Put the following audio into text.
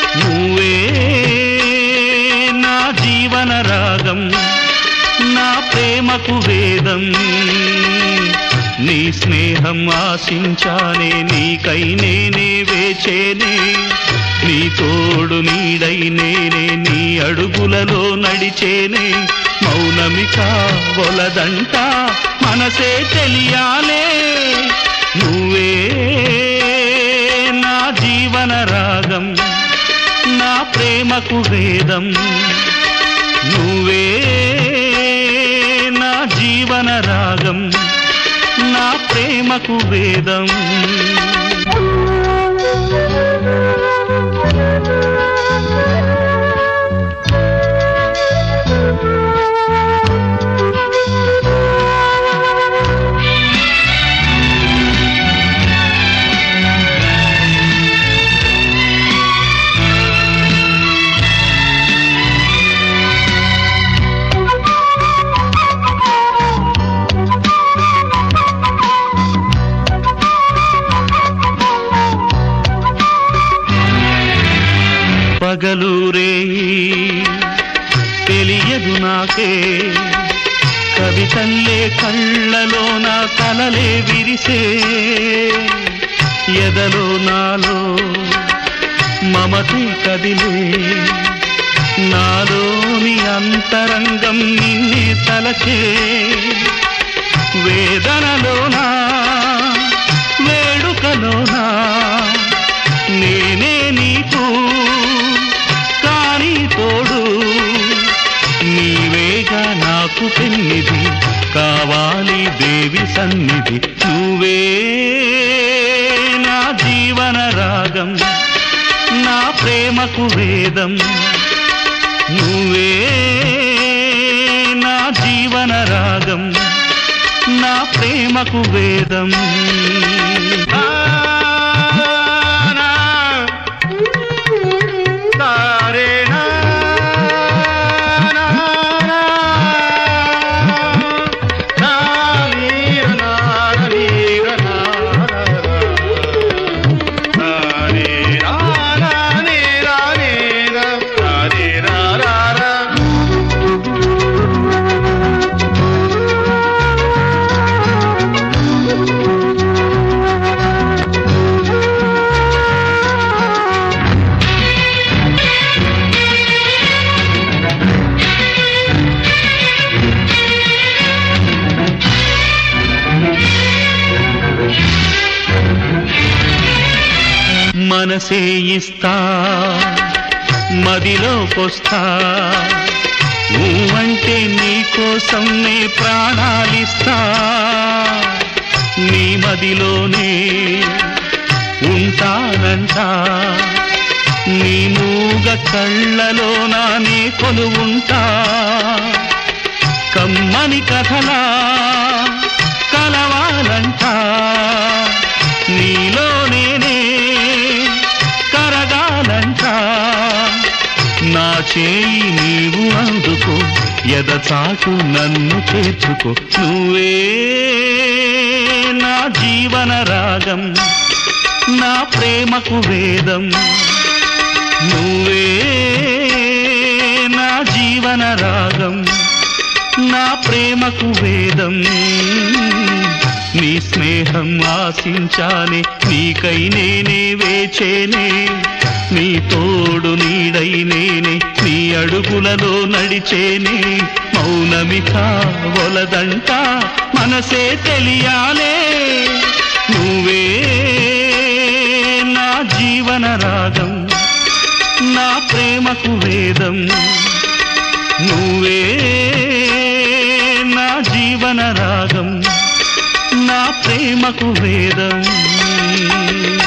నువ్వే నా జీవన రాగం నా ప్రేమకు వేదం నీ స్నేహం ఆశించానే నీకై నేనే వేచేనే నీ తోడు నీడై నేనే నీ అడుగులలో నడిచేనే మౌనమిక వలదంట మనసే తెలియాలే నువ్వే నా జీవన రాగం నా ప్రేమకు వేదం నువ్వే నా జీవన రాగం నా ప్రేమకు వేదం పగలూరే తెలియదు నాకే కవితల్లే కళ్ళలో నా కలలే విరిసే ఎదలో నాలో మమతే కదిలే నాలోని అంతరంగం నిన్నే తలచే వేదనలోనా వేడుకలోనా నేనే నీకు కాని తోడు నీవేగా నాకు పెన్నిది కావాలి దేవి సన్నిధి నువ్వే నా జీవన రాగం నా ప్రేమకు వేదం నువ్వే నా జీవన రాగం నా ప్రేమకు వేదం ఆ, నా, తారే నా, నా, నా, నా, నీర, నా, నీర, నా, నా, రే, రా, రా, నే, రా, నే, రా, రా, రే, రా, రా, రా. మనసే ఇస్తా మదిలోకొస్తా నువ్వంటే నీకోసం నే ప్రాణాలిస్తా నీ మదిలోనే ఉంటానంట నీ మూగ కళ్ళలో నానే కొలువుంటా కమ్మని కథలా కలవాలంట నీలో నేనే కరగాలంట నా చేయి నీవు అందుకో ఎదచాటు నన్ను చేర్చుకో నువ్వే నా జీవన రాగం నా ప్రేమకు వేదం నువ్వే నా జీవన రాగం నా ప్రేమకు వేదం నీ స్నేహం ఆశించానే నీకై నేనే వేచేనే నీ తోడు నీడై నేనే నీ అడుగులలో నడిచేనే మౌనమిక వలదంట మనసే తెలియాలే నువ్వే నా జీవన రాగం నా ప్రేమకు వేదం నువ్వే నా జీవన రాగం నా ప్రేమకు వేదం